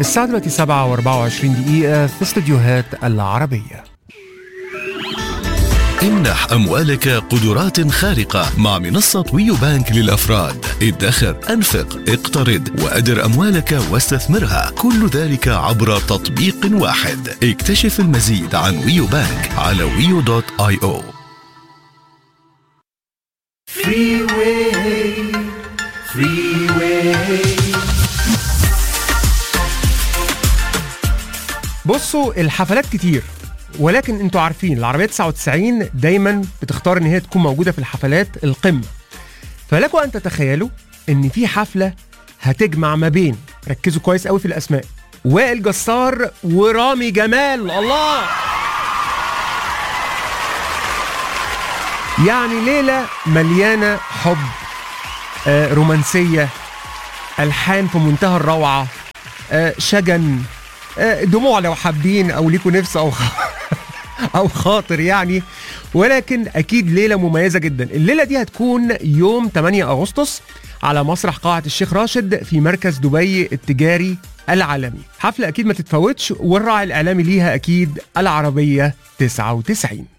الساعة دلوقتي 7 و24 دقيقة في استديوهات العربية امنح أموالك قدرات خارقة مع منصة ويو بانك للأفراد ادخر أنفق اقترض وأدر أموالك واستثمرها كل ذلك عبر تطبيق واحد اكتشف المزيد عن ويو بانك على ويو دوت اي او بصوا الحفلات كتير ولكن انتوا عارفين العربية 99 دايما بتختار ان هي تكون موجودة في الحفلات القمة فلكم ان تتخيلوا ان في حفلة هتجمع ما بين ركزوا كويس قوي في الاسماء وائل جسار ورامي جمال الله يعني ليلة مليانة حب آه، رومانسية ألحان في منتهى الروعة آه، شجن آه، دموع لو حابين أو ليكوا نفس أو خ- أو خاطر يعني ولكن أكيد ليلة مميزة جدا الليلة دي هتكون يوم 8 أغسطس على مسرح قاعة الشيخ راشد في مركز دبي التجاري العالمي حفلة أكيد ما تتفوتش والراعي الإعلامي ليها أكيد العربية 99